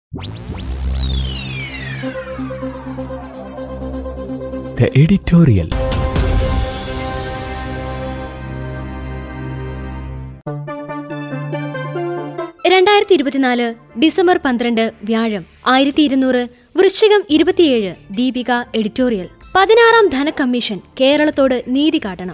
The editorial. രണ്ടായിരത്തി ഇരുപത്തിനാല് December പന്ത്രണ്ട് വ്യാഴം ആയിരത്തി ഇരുന്നൂറ് വൃശ്ചികം ഇരുപത്തിയേഴ് ദീപിക എഡിറ്റോറിയൽ പതിനാറാം ധനക്കമ്മീഷൻ കേരളത്തോട് നീതി കാട്ടണം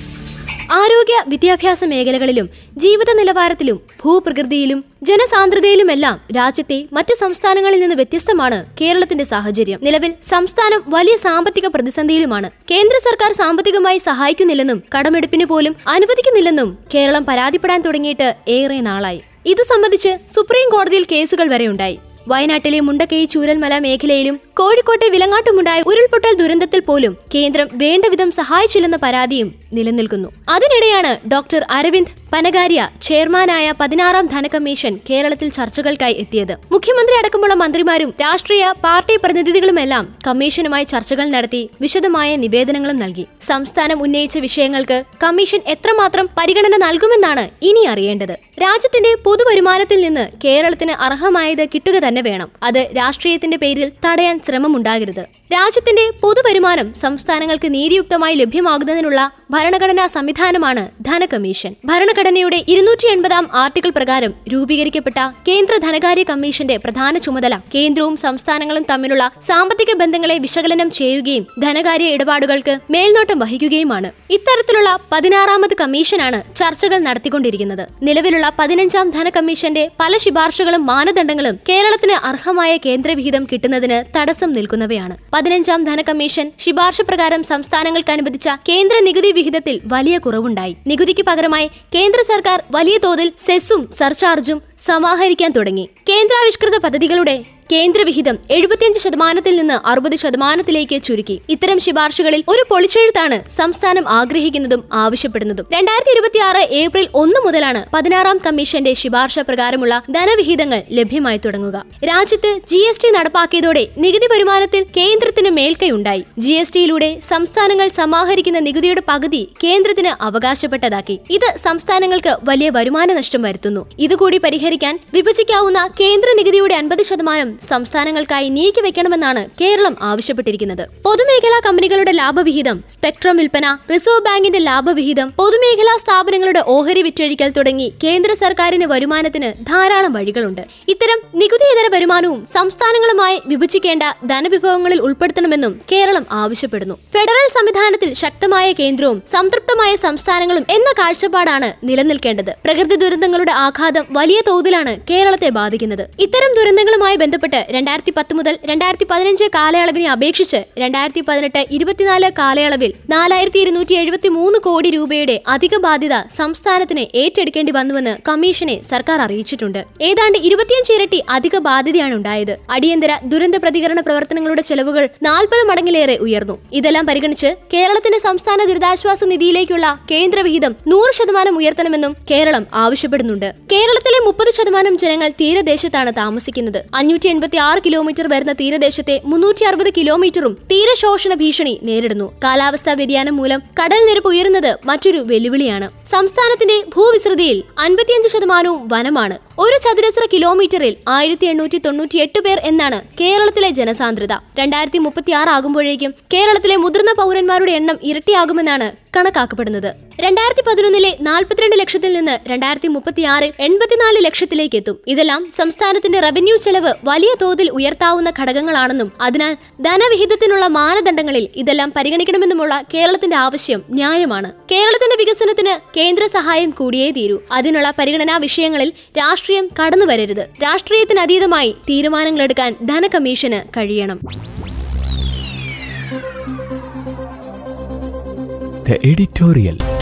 ആരോഗ്യ വിദ്യാഭ്യാസ മേഖലകളിലും ജീവിത നിലവാരത്തിലും ഭൂപ്രകൃതിയിലും ജനസാന്ദ്രതയിലുമെല്ലാം രാജ്യത്തെ മറ്റ് സംസ്ഥാനങ്ങളിൽ നിന്ന് വ്യത്യസ്തമാണ് കേരളത്തിന്റെ സാഹചര്യം നിലവിൽ സംസ്ഥാനം വലിയ സാമ്പത്തിക പ്രതിസന്ധിയിലുമാണ് കേന്ദ്ര സർക്കാർ സാമ്പത്തികമായി സഹായിക്കുന്നില്ലെന്നും കടമെടുപ്പിന് പോലും അനുവദിക്കുന്നില്ലെന്നും കേരളം പരാതിപ്പെടാൻ തുടങ്ങിയിട്ട് ഏറെ നാളായി ഇതു സംബന്ധിച്ച് സുപ്രീം കോടതിയിൽ കേസുകൾ വരെയുണ്ടായി വയനാട്ടിലെ മുണ്ടക്കൈ ചൂരൽമല മേഖലയിലും കോഴിക്കോട്ടെ വിലങ്ങാട്ടുമുണ്ടായ ഉരുൾപൊട്ടൽ ദുരന്തത്തിൽ പോലും കേന്ദ്രം വേണ്ടവിധം സഹായിച്ചില്ലെന്ന പരാതിയും നിലനിൽക്കുന്നു അതിനിടെയാണ് ഡോക്ടർ അരവിന്ദ് പനഗാരിയ ചെയർമാനായ പതിനാറാം ധനകമ്മീഷൻ കേരളത്തിൽ ചർച്ചകൾക്കായി എത്തിയത് മുഖ്യമന്ത്രി അടക്കമുള്ള മന്ത്രിമാരും രാഷ്ട്രീയ പാർട്ടി പ്രതിനിധികളുമെല്ലാം കമ്മീഷനുമായി ചർച്ചകൾ നടത്തി വിശദമായ നിവേദനങ്ങളും നൽകി സംസ്ഥാനം ഉന്നയിച്ച വിഷയങ്ങൾക്ക് കമ്മീഷൻ എത്രമാത്രം പരിഗണന നൽകുമെന്നാണ് ഇനി അറിയേണ്ടത് രാജ്യത്തിന്റെ പൊതുവരുമാനത്തിൽ നിന്ന് കേരളത്തിന് അർഹമായത് കിട്ടുക തന്നെ വേണം അത് രാഷ്ട്രീയത്തിന്റെ പേരിൽ തടയാൻ ശ്രമമുണ്ടാകരുത് രാജ്യത്തിന്റെ പൊതുവരുമാനം സംസ്ഥാനങ്ങൾക്ക് നീതിയുക്തമായി ലഭ്യമാകുന്നതിനുള്ള ഭരണഘടനാ സംവിധാനമാണ് ധനകമ്മീഷൻ ഭരണഘടനയുടെ ഇരുന്നൂറ്റി എൺപതാം ആർട്ടിക്കിൾ പ്രകാരം രൂപീകരിക്കപ്പെട്ട കേന്ദ്ര ധനകാര്യ കമ്മീഷന്റെ പ്രധാന ചുമതല കേന്ദ്രവും സംസ്ഥാനങ്ങളും തമ്മിലുള്ള സാമ്പത്തിക ബന്ധങ്ങളെ വിശകലനം ചെയ്യുകയും ധനകാര്യ ഇടപാടുകൾക്ക് മേൽനോട്ടം വഹിക്കുകയുമാണ് ഇത്തരത്തിലുള്ള പതിനാറാമത് കമ്മീഷനാണ് ചർച്ചകൾ നടത്തിക്കൊണ്ടിരിക്കുന്നത് നിലവിലുള്ള പതിനഞ്ചാം ധനകമ്മീഷന്റെ പല ശുപാർശകളും മാനദണ്ഡങ്ങളും കേരളത്തിന് അർഹമായ കേന്ദ്രവിഹിതം കിട്ടുന്നതിന് തടസ്സം നിൽക്കുന്നവയാണ് പതിനഞ്ചാം ധനകമ്മീഷൻ ശുപാർശ പ്രകാരം സംസ്ഥാനങ്ങൾക്ക് അനുവദിച്ച കേന്ദ്ര നികുതി വിഹിതത്തിൽ വലിയ കുറവുണ്ടായി നികുതിക്ക് പകരമായി കേന്ദ്ര സർക്കാർ വലിയ തോതിൽ സെസ്സും സർചാർജും സമാഹരിക്കാൻ തുടങ്ങി കേന്ദ്രാവിഷ്കൃത പദ്ധതികളുടെ കേന്ദ്രവിഹിതം എഴുപത്തിയഞ്ച് ശതമാനത്തിൽ നിന്ന് അറുപത് ശതമാനത്തിലേക്ക് ചുരുക്കി ഇത്തരം ശുപാർശകളിൽ ഒരു പൊളിച്ചെഴുത്താണ് സംസ്ഥാനം ആഗ്രഹിക്കുന്നതും ആവശ്യപ്പെടുന്നതും രണ്ടായിരത്തി ഇരുപത്തിയാറ് ഏപ്രിൽ ഒന്ന് മുതലാണ് പതിനാറാം കമ്മീഷന്റെ ശുപാർശ പ്രകാരമുള്ള ധനവിഹിതങ്ങൾ ലഭ്യമായി തുടങ്ങുക രാജ്യത്ത് ജി എസ് ടി നടപ്പാക്കിയതോടെ നികുതി വരുമാനത്തിൽ കേന്ദ്രത്തിന് മേൽക്കൈയുണ്ടായി ജി എസ് ടിയിലൂടെ സംസ്ഥാനങ്ങൾ സമാഹരിക്കുന്ന നികുതിയുടെ പകുതി കേന്ദ്രത്തിന് അവകാശപ്പെട്ടതാക്കി ഇത് സംസ്ഥാനങ്ങൾക്ക് വലിയ വരുമാന നഷ്ടം വരുത്തുന്നു ഇതുകൂടി പരിഹരിക്കാൻ വിഭജിക്കാവുന്ന കേന്ദ്ര നികുതിയുടെ അൻപത് ശതമാനം സംസ്ഥാനങ്ങൾക്കായി നീക്കിവെക്കണമെന്നാണ് കേരളം ആവശ്യപ്പെട്ടിരിക്കുന്നത് പൊതുമേഖലാ കമ്പനികളുടെ ലാഭവിഹിതം സ്പെക്ട്രം വിൽപ്പന റിസർവ് ബാങ്കിന്റെ ലാഭവിഹിതം പൊതുമേഖലാ സ്ഥാപനങ്ങളുടെ ഓഹരി വിറ്റഴിക്കൽ തുടങ്ങി കേന്ദ്ര സർക്കാരിന് വരുമാനത്തിന് ധാരാളം വഴികളുണ്ട് ഇത്തരം നികുതിയിതര വരുമാനവും സംസ്ഥാനങ്ങളുമായി വിഭജിക്കേണ്ട ധനവിഭവങ്ങളിൽ ഉൾപ്പെടുത്തണമെന്നും കേരളം ആവശ്യപ്പെടുന്നു ഫെഡറൽ സംവിധാനത്തിൽ ശക്തമായ കേന്ദ്രവും സംതൃപ്തമായ സംസ്ഥാനങ്ങളും എന്ന കാഴ്ചപ്പാടാണ് നിലനിൽക്കേണ്ടത് പ്രകൃതി ദുരന്തങ്ങളുടെ ആഘാതം വലിയ തോതിലാണ് കേരളത്തെ ബാധിക്കുന്നത് ഇത്തരം ദുരന്തങ്ങളുമായി ബന്ധപ്പെട്ട് രണ്ടായിരത്തി പത്ത് മുതൽ രണ്ടായിരത്തി പതിനഞ്ച് കാലയളവിനെ അപേക്ഷിച്ച് രണ്ടായിരത്തി പതിനെട്ട് ഇരുപത്തിനാല് കാലയളവിൽ നാലായിരത്തി ഇരുന്നൂറ്റി എഴുപത്തി മൂന്ന് കോടി രൂപയുടെ അധിക ബാധ്യത സംസ്ഥാനത്തിന് ഏറ്റെടുക്കേണ്ടി വന്നുവെന്ന് കമ്മീഷനെ സർക്കാർ അറിയിച്ചിട്ടുണ്ട് ഏതാണ്ട് ഇരുപത്തിയഞ്ച് ഇരട്ടി അധിക ബാധ്യതയാണ് ഉണ്ടായത് അടിയന്തര ദുരന്ത പ്രതികരണ പ്രവർത്തനങ്ങളുടെ ചെലവുകൾ നാൽപ്പത് മടങ്ങിലേറെ ഉയർന്നു ഇതെല്ലാം പരിഗണിച്ച് കേരളത്തിന്റെ സംസ്ഥാന ദുരിതാശ്വാസ നിധിയിലേക്കുള്ള കേന്ദ്രവിഹിതം നൂറ് ശതമാനം ഉയർത്തണമെന്നും കേരളം ആവശ്യപ്പെടുന്നുണ്ട് കേരളത്തിലെ മുപ്പത് ശതമാനം ജനങ്ങൾ തീരദേശത്താണ് താമസിക്കുന്നത് അഞ്ഞൂറ്റി എൺപത്തി ആറ് കിലോമീറ്റർ വരുന്ന തീരദേശത്തെ മുന്നൂറ്റി അറുപത് കിലോമീറ്ററും തീരശോഷണ ഭീഷണി നേരിടുന്നു കാലാവസ്ഥാ വ്യതിയാനം മൂലം കടൽ നിരപ്പ് ഉയരുന്നത് മറ്റൊരു വെല്ലുവിളിയാണ് സംസ്ഥാനത്തിന്റെ ഭൂവിസ്തൃതിയിൽ അൻപത്തിയഞ്ച് ശതമാനവും വനമാണ് ഒരു ചതുരശ്ര കിലോമീറ്ററിൽ ആയിരത്തി എണ്ണൂറ്റി തൊണ്ണൂറ്റി എട്ട് പേർ എന്നാണ് കേരളത്തിലെ ജനസാന്ദ്രത രണ്ടായിരത്തി മുപ്പത്തി ആറ് ആകുമ്പോഴേക്കും കേരളത്തിലെ മുതിർന്ന പൗരന്മാരുടെ എണ്ണം ഇരട്ടിയാകുമെന്നാണ് കണക്കാക്കപ്പെടുന്നത് രണ്ടായിരത്തി പതിനൊന്നിലെ നാൽപ്പത്തിരണ്ട് ലക്ഷത്തിൽ നിന്ന് രണ്ടായിരത്തി മുപ്പത്തിയാറിൽ എൺപത്തിനാല് ലക്ഷത്തിലേക്ക് എത്തും ഇതെല്ലാം സംസ്ഥാനത്തിന്റെ റവന്യൂ ചെലവ് വലിയ തോതിൽ ഉയർത്താവുന്ന ഘടകങ്ങളാണെന്നും അതിനാൽ ധനവിഹിതത്തിനുള്ള മാനദണ്ഡങ്ങളിൽ ഇതെല്ലാം പരിഗണിക്കണമെന്നുമുള്ള കേരളത്തിന്റെ ആവശ്യം ന്യായമാണ് കേരളത്തിന്റെ വികസനത്തിന് കേന്ദ്ര സഹായം കൂടിയേ തീരൂ അതിനുള്ള പരിഗണനാ വിഷയങ്ങളിൽ രാഷ്ട്രീയം കടന്നുവരരുത് രാഷ്ട്രീയത്തിന് അതീതമായി തീരുമാനങ്ങളെടുക്കാൻ ധനകമ്മീഷന് കഴിയണം The editorial.